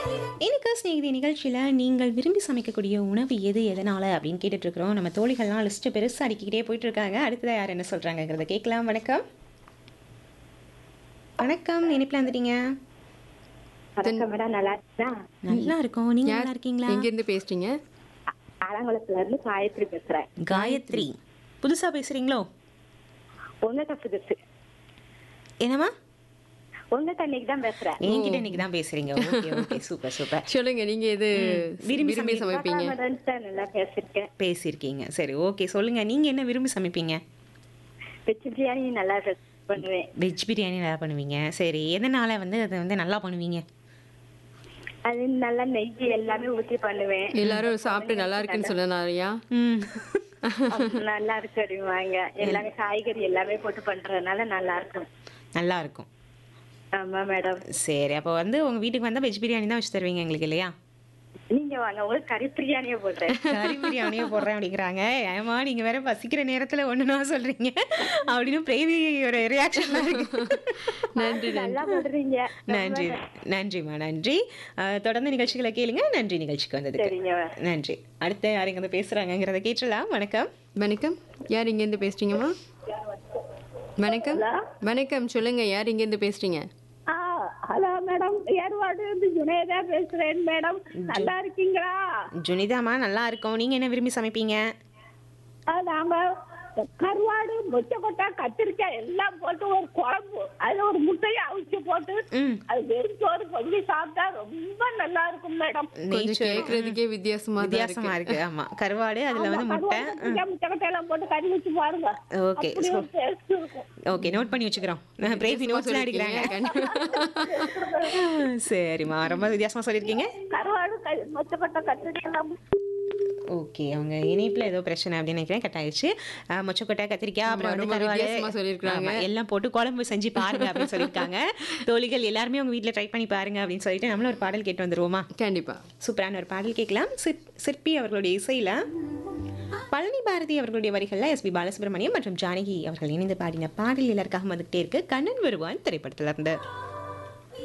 இன்னைக்கு ஸ்நேகிதி நிகழ்ச்சியில் நீங்கள் விரும்பி சமைக்கக்கூடிய உணவு எது எதனால அப்படின்னு கேட்டுட்டு இருக்கிறோம் நம்ம தோழிகள்லாம் லிஸ்ட் பெருசாக அடிக்கிட்டே போயிட்டு இருக்காங்க அடுத்ததா யார் என்ன சொல்றாங்கங்கிறத கேட்கலாம் வணக்கம் வணக்கம் இனிப்பில் வந்துட்டீங்க வணக்கம் மேடம் நல்லா இருக்கா நல்லா இருக்கோம் நீங்க நல்லா இருக்கீங்களா எங்க இருந்து பேசுறீங்க ஆலங்குளத்துல இருந்து காயத்ரி பேசுறேன் காயத்ரி புதுசா பேசுறீங்களோ உங்ககிட்ட புதுசு என்னம்மா உங்ககிட்ட இன்னைக்கு தான் பேசுறேன் என்கிட்ட இன்னைக்கு தான் பேசுறீங்க ஓகே ஓகே சூப்பர் சூப்பர் சொல்லுங்க நீங்க எது விரும்பி விரும்பி சமைப்பீங்க மேடம் தான் நல்லா பேசிருக்கேன் பேசியிருக்கீங்க சரி ஓகே சொல்லுங்க நீங்க என்ன விரும்பி சமைப்பீங்க வெஜ் பிரியாணி நல்லா ரெஸ் பண்ணுவேன் வெஜ் பிரியாணி நல்லா பண்ணுவீங்க சரி எதனால வந்து அதை வந்து நல்லா பண்ணுவீங்க அது நல்லா நெய் எல்லாமே ஊத்தி பண்ணுவேன் எல்லாரும் சாப்பிட்டு நல்லா இருக்குன்னு சொன்னாரியா ம் நல்லா இருக்கு அப்படிவாங்க எல்லாமே காய்கறி எல்லாமே போட்டு பண்றதுனால நல்லா இருக்கும் நல்லா இருக்கும் ஆமா மேடம் சரி அப்போ வந்து உங்க வீட்டுக்கு வந்தா வெஜ் பிரியாணி தான் வச்சு தருவீங்க எங்களுக்கு இல்லையா நீங்க வாங்க உங்களுக்கு கறி பிரியாணியே போடுறேன் கறி பிரியாணியே போடுறேன் அப்படிங்கிறாங்க ஏமா நீங்க வேற பசிக்கிற நேரத்துல ஒண்ணுனா சொல்றீங்க அப்படின்னு பிரேவி ஒரு ரியாக்ஷன்லாம் இருக்கு நன்றி நல்லா போடுறீங்க நன்றி நன்றிம்மா நன்றி அஹ், தொடர்ந்து நிகழ்ச்சிகளை கேளுங்க நன்றி நிகழ்ச்சிக்கு வந்ததுக்கு சரிங்க நன்றி அடுத்து யார் இங்க வந்து பேசுறாங்கங்கிறத கேட்டுடலாம் வணக்கம் வணக்கம் யார் இங்க இருந்து பேசுறீங்கம்மா வணக்கம் வணக்கம் சொல்லுங்க யார் இங்க இருந்து பேசுறீங்க ஹலோ மேடம் ஏற்பாடு இருந்து ஜுனேதா பேசுறேன் மேடம் நல்லா இருக்கீங்களா ஜுனிதாம்மா நல்லா இருக்கோம் நீங்க என்ன விரும்பி சமைப்பீங்க ஆ, நாங்க கருவாடு மொச்சை கொட்டை கத்திரிக்காய் எல்லாம் போட்டு ஒரு குழம்பு அதுல ஒரு முட்டையை அவிச்சு போட்டு ம் அது வெறும் சோறு கொஞ்சி சாப்பிட்டா ரொம்ப நல்லா இருக்கும் மேடம் கொஞ்சம் நெய்ச்சோறு. கேக்குறதுக்கே வித்தியாசமா தான் இருக்கு வித்தியாசமா இருக்கு ஆமா கருவாடு அதுல வந்து முட்டை கருவாடு, கத்திரிக்காய், முட்டை கொட்டை எல்லாம் போட்டு கறி வச்சு பாருங்க ஓகே அப்படி ஒரு டேஸ்ட் இருக்கும் ஓகே நோட் பண்ணி வச்சுக்கிறோம் பிரேவி நோட்ஸ்லாம் அடிக்கிறாங்க சரிம்மா ரொம்ப வித்தியாசமா சொல்லியிருக்கீங்க கருவாடு க- மொச்சை கொட்டை கத்திரிக்காய் எல்லாம் ஓகே அவங்க இணைப்புல ஏதோ பிரச்சனை அப்படின்னு நினைக்கிறேன் கட் ஆயிடுச்சு அஹ், மொச்சக்கொட்டை கத்திரிக்காய் அப்புறம் வந்து ரொம்ப கருவாடு வித்தியாசமா சொல்லியிருக்காங்க. ஆமா, எல்லாம் போட்டு குழம்பு செஞ்சு பாருங்க அப்படின்னு சொல்லியிருக்காங்க தோழிகள் எல்லாருமே உங்க வீட்ல ட்ரை பண்ணி பாருங்க அப்படின்னு சொல்லிட்டு நம்மளும் ஒரு பாடல் கேட்டு வந்துருவோமா கண்டிப்பா சூப்பரான ஒரு பாடல் கேட்கலாம் சிற்- சிற்பி அவர்களுடைய இசையில பழனி பாரதி அவர்களுடைய வரிகள்ல எஸ்பி பாலசுப்ரமணியம் மற்றும் ஜானகி அவர்கள் இணைந்து பாடின பாடல் எல்லாருக்காக வந்துகிட்டே இருக்கு கண்ணன் வருவான் திரைப்படத்துல இருந்து